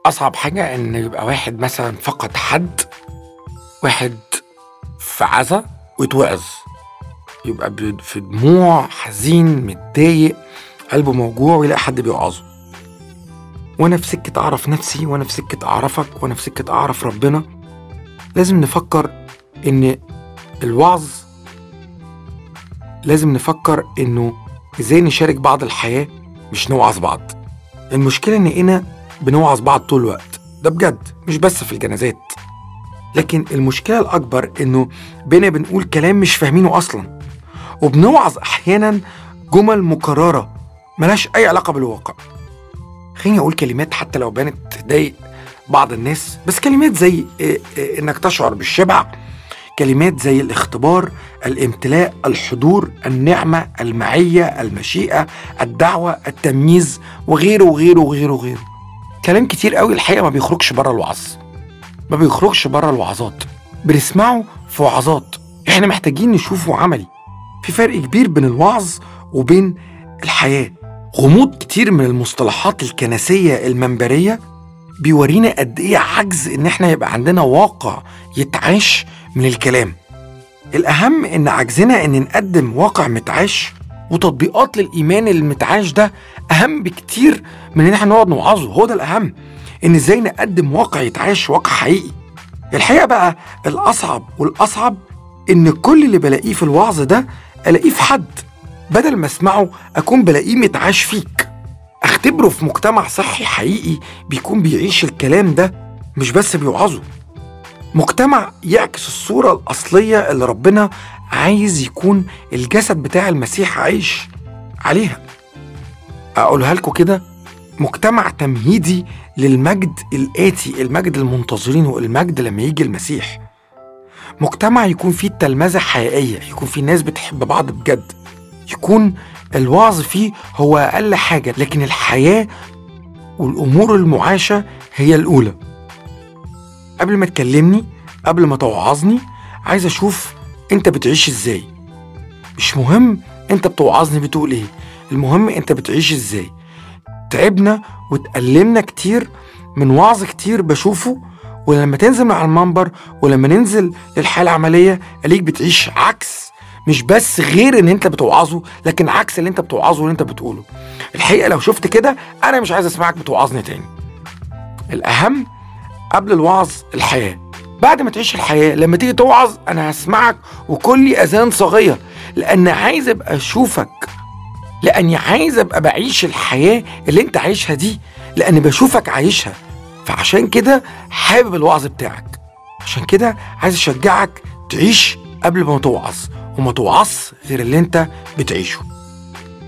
أصعب حاجة إن يبقى واحد مثلا فقد حد واحد في عزا ويتوعظ يبقى ب- في دموع حزين متضايق قلبه موجوع ويلاقي حد بيوعظه وانا في سكة اعرف نفسي وانا في سكة اعرفك وانا في سكة اعرف ربنا لازم نفكر ان الوعظ لازم نفكر انه ازاي نشارك بعض الحياة مش نوعظ بعض المشكلة اننا بنوعظ بعض طول الوقت ده بجد مش بس في الجنازات لكن المشكلة الأكبر إنه بينا بنقول كلام مش فاهمينه أصلا وبنوعظ أحيانا جمل مكررة ملهاش أي علاقة بالواقع خليني أقول كلمات حتى لو بانت تضايق بعض الناس بس كلمات زي إيه إيه إنك تشعر بالشبع كلمات زي الاختبار الامتلاء الحضور النعمة المعية المشيئة الدعوة التمييز وغيره وغيره وغيره وغيره كلام كتير قوي الحقيقة ما بيخرجش بره الوعظ ما بيخرجش بره الوعظات بنسمعه في وعظات احنا محتاجين نشوفه عملي في فرق كبير بين الوعظ وبين الحياة غموض كتير من المصطلحات الكنسية المنبرية بيورينا قد ايه عجز ان احنا يبقى عندنا واقع يتعاش من الكلام الأهم إن عجزنا إن نقدم واقع متعاش وتطبيقات للإيمان المتعاش ده أهم بكتير من إن احنا نقعد نوعظه هو ده الأهم إن إزاي نقدم واقع يتعاش واقع حقيقي الحقيقة بقى الأصعب والأصعب إن كل اللي بلاقيه في الوعظ ده ألاقيه في حد بدل ما أسمعه أكون بلاقيه متعاش فيك أختبره في مجتمع صحي حقيقي بيكون بيعيش الكلام ده مش بس بيوعظه مجتمع يعكس الصورة الأصلية اللي ربنا عايز يكون الجسد بتاع المسيح عايش عليها أقولها لكم كده مجتمع تمهيدي للمجد الآتي المجد المنتظرينه المجد لما يجي المسيح مجتمع يكون فيه التلمذة حقيقية يكون فيه ناس بتحب بعض بجد يكون الوعظ فيه هو أقل حاجة لكن الحياة والأمور المعاشة هي الأولى قبل ما تكلمني قبل ما توعظني عايز اشوف انت بتعيش ازاي مش مهم انت بتوعظني بتقول ايه المهم انت بتعيش ازاي تعبنا وتألمنا كتير من وعظ كتير بشوفه ولما تنزل من على المنبر ولما ننزل للحياة العملية أليك بتعيش عكس مش بس غير ان انت بتوعظه لكن عكس اللي انت بتوعظه واللي انت بتقوله الحقيقة لو شفت كده انا مش عايز اسمعك بتوعظني تاني الاهم قبل الوعظ الحياة بعد ما تعيش الحياة لما تيجي توعظ أنا هسمعك وكل أذان صاغية لأن عايز أبقى أشوفك لأني عايز أبقى بعيش الحياة اللي أنت عايشها دي لأني بشوفك عايشها فعشان كده حابب الوعظ بتاعك عشان كده عايز أشجعك تعيش قبل ما توعظ وما توعظ غير اللي أنت بتعيشه